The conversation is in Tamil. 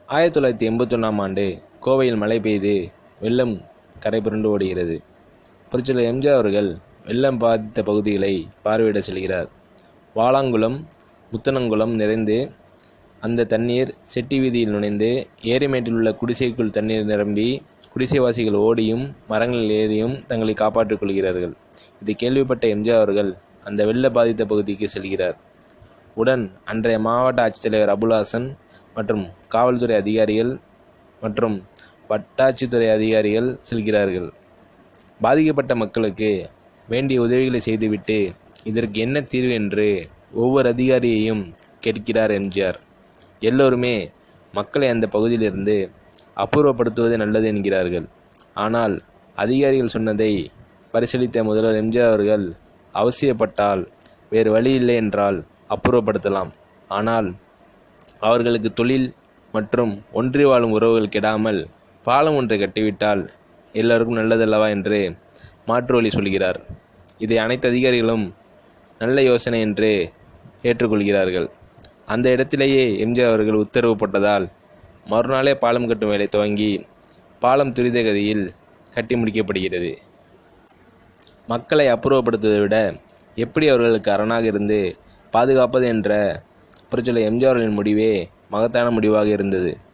ஆயிரத்தி தொள்ளாயிரத்தி எண்பத்தொன்னாம் ஆண்டு கோவையில் மழை பெய்து வெள்ளம் கரை புரண்டு ஓடுகிறது புரட்சியாளர் எம்ஜிஆர் அவர்கள் வெள்ளம் பாதித்த பகுதிகளை பார்வையிட செல்கிறார் வாலாங்குளம் முத்தனங்குளம் நிறைந்து அந்த தண்ணீர் செட்டி வீதியில் நுழைந்து ஏரிமேட்டில் உள்ள குடிசைக்குள் தண்ணீர் நிரம்பி குடிசைவாசிகள் ஓடியும் மரங்களில் ஏறியும் தங்களை காப்பாற்றிக் கொள்கிறார்கள் இதை கேள்விப்பட்ட எம்ஜிஆர் அவர்கள் அந்த வெள்ள பாதித்த பகுதிக்கு செல்கிறார் உடன் அன்றைய மாவட்ட ஆட்சித்தலைவர் அபுல்ஹாசன் மற்றும் காவல்துறை அதிகாரிகள் மற்றும் வட்டாட்சித்துறை அதிகாரிகள் செல்கிறார்கள் பாதிக்கப்பட்ட மக்களுக்கு வேண்டிய உதவிகளை செய்துவிட்டு இதற்கு என்ன தீர்வு என்று ஒவ்வொரு அதிகாரியையும் கேட்கிறார் எம்ஜிஆர் எல்லோருமே மக்களை அந்த பகுதியிலிருந்து அப்புறப்படுத்துவது நல்லது என்கிறார்கள் ஆனால் அதிகாரிகள் சொன்னதை பரிசீலித்த முதல்வர் எம்ஜிஆர் அவர்கள் அவசியப்பட்டால் வேறு வழி இல்லை என்றால் அப்புறப்படுத்தலாம் ஆனால் அவர்களுக்கு தொழில் மற்றும் ஒன்றி வாழும் உறவுகள் கெடாமல் பாலம் ஒன்றை கட்டிவிட்டால் எல்லோருக்கும் நல்லதல்லவா என்று மாற்று வழி சொல்கிறார் இதை அனைத்து அதிகாரிகளும் நல்ல யோசனை என்று ஏற்றுக்கொள்கிறார்கள் அந்த இடத்திலேயே எம்ஜிஆர் அவர்கள் உத்தரவு போட்டதால் மறுநாளே பாலம் கட்டும் வேலை துவங்கி பாலம் துரித கதியில் கட்டி முடிக்கப்படுகிறது மக்களை அப்புறப்படுத்துவதை விட எப்படி அவர்களுக்கு அரணாக இருந்து பாதுகாப்பது என்ற புரட்சியாளர் எம்ஜிஆர் அவர்களின் முடிவே மகத்தான முடிவாக இருந்தது